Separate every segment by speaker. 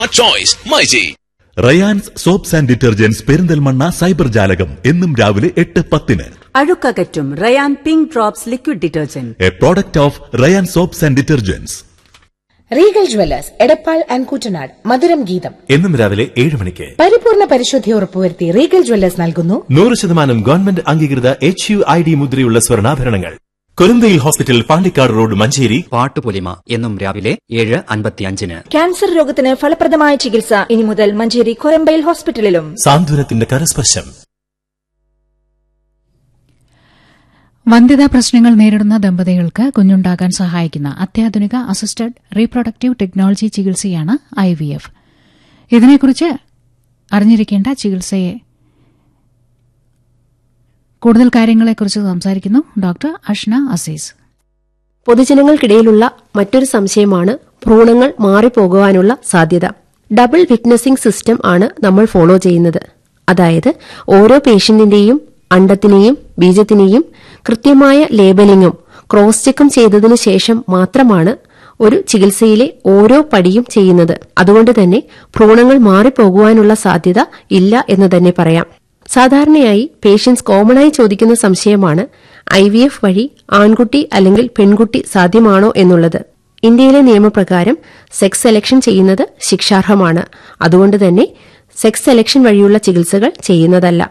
Speaker 1: choice myG
Speaker 2: Rayans soaps and detergents Perinthalmanna cyber ജാലകം എന്നും രാവിലെ എട്ട് പത്തിന്
Speaker 3: അഴുക്കകറ്റും Rayan pink drops liquid detergent
Speaker 2: a product of Rayan soaps and detergents
Speaker 4: Regal Jewellers Edappal and Koottanad മധുരം ഗീതം
Speaker 5: എന്നും രാവിലെ ഏഴ് മണിക്ക്
Speaker 4: പരിപൂർണ പരിശുദ്ധി ഉറപ്പുവരുത്തി റീഗൽ ജ്വല്ലേഴ്സ് നൽകുന്നു
Speaker 5: നൂറ് ശതമാനം ഗവൺമെന്റ് അംഗീകൃത എച്ച് യു ഐ ഡി മുദ്രയുള്ള സ്വർണ്ണാഭരണങ്ങൾ കൊലുന്തയിൽ ഹോസ്പിറ്റൽ പാണ്ടിക്കാട് റോഡ് മഞ്ചേരി
Speaker 6: പാട്ടുപൊലിമ എന്നും രാവിലെ ഏഴ് അൻപത്തിയഞ്ചിന്
Speaker 7: ക്യാൻസർ രോഗത്തിന് ഫലപ്രദമായ ചികിത്സ ഇനി മുതൽ മഞ്ചേരി കൊരമ്പയിൽ ഹോസ്പിറ്റലിലും
Speaker 5: സാന്ത്വനത്തിന്റെ കരസ്പർശം
Speaker 8: വന്ധ്യതാ പ്രശ്നങ്ങൾ നേരിടുന്ന ദമ്പതികൾക്ക് കുഞ്ഞുണ്ടാകാൻ സഹായിക്കുന്ന അത്യാധുനിക അസിസ്റ്റഡ് റീപ്രൊഡക്റ്റീവ് ടെക്നോളജി ചികിത്സയാണ് ഐ വി എഫ് ഇതിനെക്കുറിച്ച് അറിഞ്ഞിരിക്കേണ്ട ചികിത്സയെ കൂടുതൽ കാര്യങ്ങളെക്കുറിച്ച് സംസാരിക്കുന്നു ഡോക്ടർ അഷ്ന അസീസ്
Speaker 9: പൊതുജനങ്ങൾക്കിടയിലുള്ള മറ്റൊരു സംശയമാണ് ഭ്രൂണങ്ങൾ മാറിപ്പോകുവാനുള്ള സാധ്യത ഡബിൾ വിറ്റ്നസിംഗ് സിസ്റ്റം ആണ് നമ്മൾ ഫോളോ ചെയ്യുന്നത് അതായത് ഓരോ പേഷ്യന്റിന്റെയും അണ്ടത്തിനെയും ബീജത്തിനെയും കൃത്യമായ ലേബലിംഗും ക്രോസ് ചെക്കും ചെയ്തതിനു ശേഷം മാത്രമാണ് ഒരു ചികിത്സയിലെ ഓരോ പടിയും ചെയ്യുന്നത് അതുകൊണ്ട് തന്നെ ഭ്രൂണങ്ങൾ മാറിപ്പോകുവാനുള്ള സാധ്യത ഇല്ല എന്ന് തന്നെ പറയാം സാധാരണയായി പേഷ്യൻസ് കോമണായി ചോദിക്കുന്ന സംശയമാണ് ഐ വി എഫ് വഴി ആൺകുട്ടി അല്ലെങ്കിൽ പെൺകുട്ടി സാധ്യമാണോ എന്നുള്ളത് ഇന്ത്യയിലെ നിയമപ്രകാരം സെക്സ് സെലക്ഷൻ ചെയ്യുന്നത് ശിക്ഷാർഹമാണ് അതുകൊണ്ട് തന്നെ സെക്സ് സെലക്ഷൻ വഴിയുള്ള ചികിത്സകൾ ചെയ്യുന്നതല്ല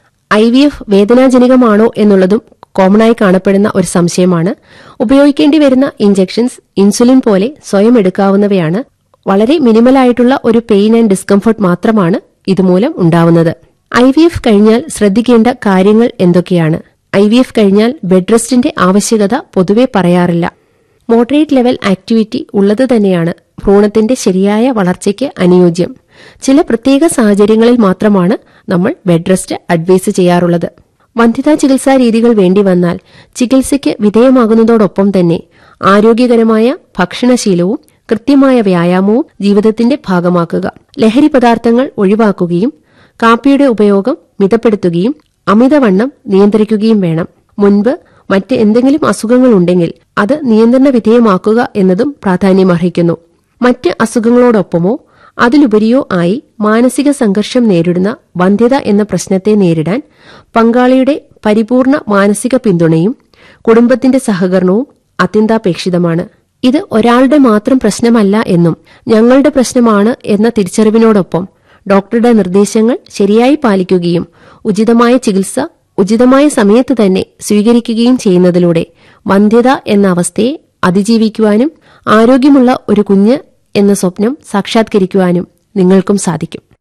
Speaker 9: ഐ വി എഫ് വേദനാജനകമാണോ എന്നുള്ളതും കോമണായി കാണപ്പെടുന്ന ഒരു സംശയമാണ് ഉപയോഗിക്കേണ്ടി വരുന്ന ഇഞ്ചെക്ഷൻസ് ഇൻസുലിൻ പോലെ സ്വയം എടുക്കാവുന്നവയാണ് വളരെ മിനിമലായിട്ടുള്ള ഒരു പെയിൻ ആൻഡ് ഡിസ്കംഫർട്ട് മാത്രമാണ് ഇതുമൂലം ഉണ്ടാവുന്നത് ഐ വി എഫ് കഴിഞ്ഞാൽ ശ്രദ്ധിക്കേണ്ട കാര്യങ്ങൾ എന്തൊക്കെയാണ് ഐ വി എഫ് കഴിഞ്ഞാൽ ബെഡ് റെസ്റ്റിന്റെ ആവശ്യകത പൊതുവെ പറയാറില്ല മോഡറേറ്റ് ലെവൽ ആക്ടിവിറ്റി ഉള്ളത് തന്നെയാണ് ഭ്രൂണത്തിന്റെ ശരിയായ വളർച്ചയ്ക്ക് അനുയോജ്യം ചില പ്രത്യേക സാഹചര്യങ്ങളിൽ മാത്രമാണ് നമ്മൾ ബെഡ് റെസ്റ്റ് അഡ്വൈസ് ചെയ്യാറുള്ളത് വന്ധ്യതാ ചികിത്സാ രീതികൾ വേണ്ടി വന്നാൽ ചികിത്സയ്ക്ക് വിധേയമാകുന്നതോടൊപ്പം തന്നെ ആരോഗ്യകരമായ ഭക്ഷണശീലവും കൃത്യമായ വ്യായാമവും ജീവിതത്തിന്റെ ഭാഗമാക്കുക ലഹരി പദാർത്ഥങ്ങൾ ഒഴിവാക്കുകയും കാപ്പിയുടെ ഉപയോഗം മിതപ്പെടുത്തുകയും അമിതവണ്ണം നിയന്ത്രിക്കുകയും വേണം മുൻപ് മറ്റ് എന്തെങ്കിലും അസുഖങ്ങൾ ഉണ്ടെങ്കിൽ അത് നിയന്ത്രണ വിധേയമാക്കുക എന്നതും പ്രാധാന്യമർഹിക്കുന്നു മറ്റ് അസുഖങ്ങളോടൊപ്പമോ അതിലുപരിയോ ആയി മാനസിക സംഘർഷം നേരിടുന്ന വന്ധ്യത എന്ന പ്രശ്നത്തെ നേരിടാൻ പങ്കാളിയുടെ പരിപൂർണ മാനസിക പിന്തുണയും കുടുംബത്തിന്റെ സഹകരണവും അത്യന്താപേക്ഷിതമാണ് ഇത് ഒരാളുടെ മാത്രം പ്രശ്നമല്ല എന്നും ഞങ്ങളുടെ പ്രശ്നമാണ് എന്ന തിരിച്ചറിവിനോടൊപ്പം ഡോക്ടറുടെ നിർദ്ദേശങ്ങൾ ശരിയായി പാലിക്കുകയും ഉചിതമായ ചികിത്സ ഉചിതമായ സമയത്ത് തന്നെ സ്വീകരിക്കുകയും ചെയ്യുന്നതിലൂടെ വന്ധ്യത എന്ന അവസ്ഥയെ അതിജീവിക്കുവാനും ആരോഗ്യമുള്ള ഒരു കുഞ്ഞ് എന്ന സ്വപ്നം സാക്ഷാത്കരിക്കുവാനും നിങ്ങൾക്കും സാധിക്കും